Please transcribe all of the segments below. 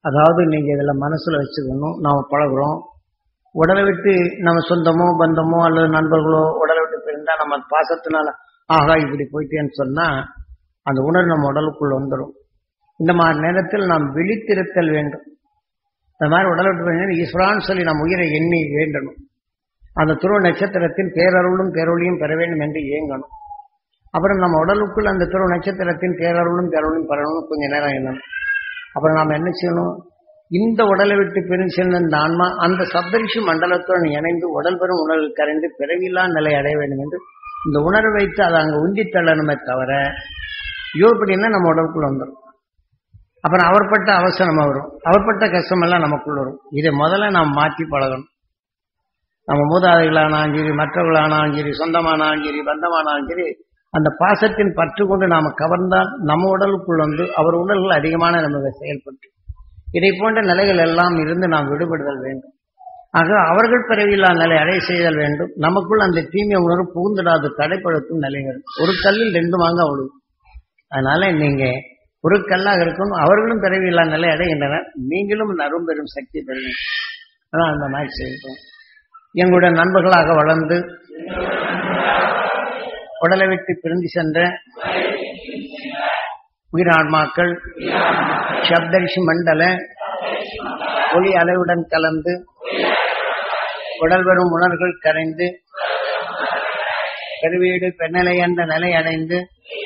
அதாவது நீங்க இதுல மனசுல வச்சுக்கணும் நாம பழகுறோம் உடலை விட்டு நம்ம சொந்தமோ பந்தமோ அல்லது நண்பர்களோ உடலை விட்டு பிரிந்தா நம்ம பாசத்தினால ஆகா இப்படி போயிட்டேன்னு சொன்னா அந்த உணர்வு நம்ம உடலுக்குள் வந்துடும் இந்த மாதிரி நேரத்தில் நாம் விழித்திருத்தல் வேண்டும் இந்த மாதிரி உடலை விட்டு பிரிந்தா ஈஸ்வரான்னு சொல்லி நம்ம உயிரை எண்ணி வேண்டணும் அந்த துருவ நட்சத்திரத்தின் பேரருளும் பேரொழியும் பெற வேண்டும் என்று ஏங்கணும் அப்புறம் நம்ம உடலுக்குள் அந்த துருவ நட்சத்திரத்தின் பேரருளும் பேரொழியும் பெறணும் கொஞ்ச நேரம் எண்ணணும் அப்புறம் நாம் என்ன செய்யணும் இந்த உடலை விட்டு பிரிந்து சென்ற இந்த ஆன்மா அந்த சப்தரிஷி மண்டலத்துடன் இணைந்து உடல் பெறும் உணர்வு கரைந்து பிறவில்லா நிலை அடைய வேண்டும் என்று இந்த உணர்வை வைத்து அதை அங்கே உந்தி தள்ளணுமே தவிர யோகப்படினா நம்ம உடலுக்குள்ள வந்துடும் அப்புறம் அவர்பட்ட அவசரம் வரும் அவர்பட்ட கஷ்டம் எல்லாம் நமக்குள்ள வரும் இதை முதல்ல நாம் மாற்றி பழகணும் நம்ம மூதாதைகளானாலும் சரி மற்றவர்களானாலும் சரி சொந்தமானாலும் சரி பந்தமானாலும் சரி அந்த பாசத்தின் பற்று கொண்டு நாம கவர்ந்தால் நம்ம உடலுக்குள் வந்து அவர் உடல்கள் அதிகமான நமக்கு செயல்பட்டு இதை போன்ற நிலைகள் எல்லாம் இருந்து நாம் விடுபடுதல் வேண்டும் ஆக அவர்கள் பிறவில்லா நிலை அடை செய்தல் வேண்டும் நமக்குள் அந்த தீமை உணர்வு புகுந்துடாது தடைப்படுத்தும் நிலைகள் ஒரு கல்லில் ரெண்டு மாங்க அவ்வளவு அதனால நீங்க ஒரு கல்லாக இருக்கணும் அவர்களும் பிறவில்லா நிலை அடைகின்றனர் நீங்களும் நறும்பெரும் சக்தி பெறுவீங்க அதான் அந்த மாதிரி செய்தோம் எங்களுடைய நண்பர்களாக வளர்ந்து உடலை விட்டு பிரிந்து சென்ற உயிரான்மாக்கள் சப்தரிஷி மண்டல ஒளி அளவுடன் கலந்து உடல் வரும் உணர்வுகள் கரைந்து பெருவீடு பெண்ணலை என்ற நிலை அடைந்து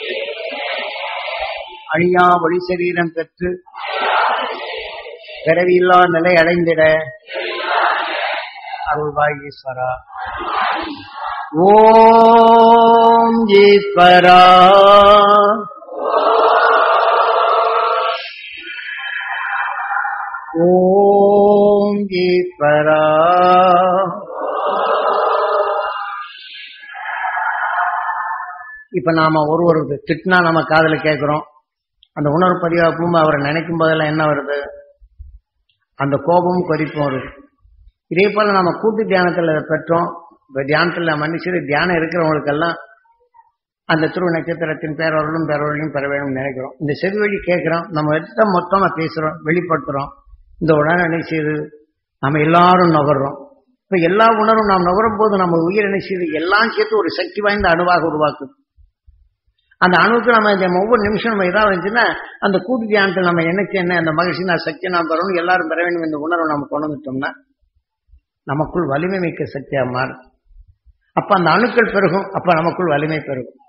அழியா ஒளி சரீரம் பெற்று பிறவியில்லா நிலை அடைந்திட அருள்வாய் ஈஸ்வரா ஓம் ஈஸ்வரா ஓம் ஈஸ்வரா இப்ப நாம ஒரு ஒரு திட்டினா நம்ம காதுல கேட்கிறோம் அந்த உணர்வு பதிவாக்கும் அவரை நினைக்கும் போதெல்லாம் என்ன வருது அந்த கோபமும் கொதிப்பும் வருது இதே போல நம்ம கூட்டு தியானத்துல இதை பெற்றோம் இப்ப தியானத்துல மனுஷர் தியானம் இருக்கிறவங்களுக்கெல்லாம் அந்த துருவ நட்சத்திரத்தின் பேரவர்களும் பேரவர்களையும் பெற வேணும்னு நினைக்கிறோம் இந்த செவி வழி கேட்கிறோம் நம்ம எடுத்த மொத்தமா பேசுறோம் வெளிப்படுத்துறோம் இந்த உணர்வு என்ன செய்யுது நம்ம எல்லாரும் நுகர்றோம் இப்ப எல்லா உணர்வும் நாம் நுகரும் போது நம்ம உயிர் என்ன செய்யுது எல்லாம் சேர்த்து ஒரு சக்தி வாய்ந்த அணுவாக உருவாக்குது அந்த அணுவுக்கு நம்ம இந்த ஒவ்வொரு நிமிஷம் நம்ம இதாக இருந்துச்சுன்னா அந்த கூட்டு தியானத்தில் நம்ம எனக்கு என்ன அந்த மகிழ்ச்சி நான் சக்தி நான் பெறணும் எல்லாரும் பெற வேண்டும் இந்த உணர்வை நம்ம கொண்டு வந்துட்டோம்னா நமக்குள் வலிமை மிக்க சக்தியா மாறும் அப்ப அந்த அணுக்கள் பெருகும் அப்ப நமக்குள் வலிமை பெருகும்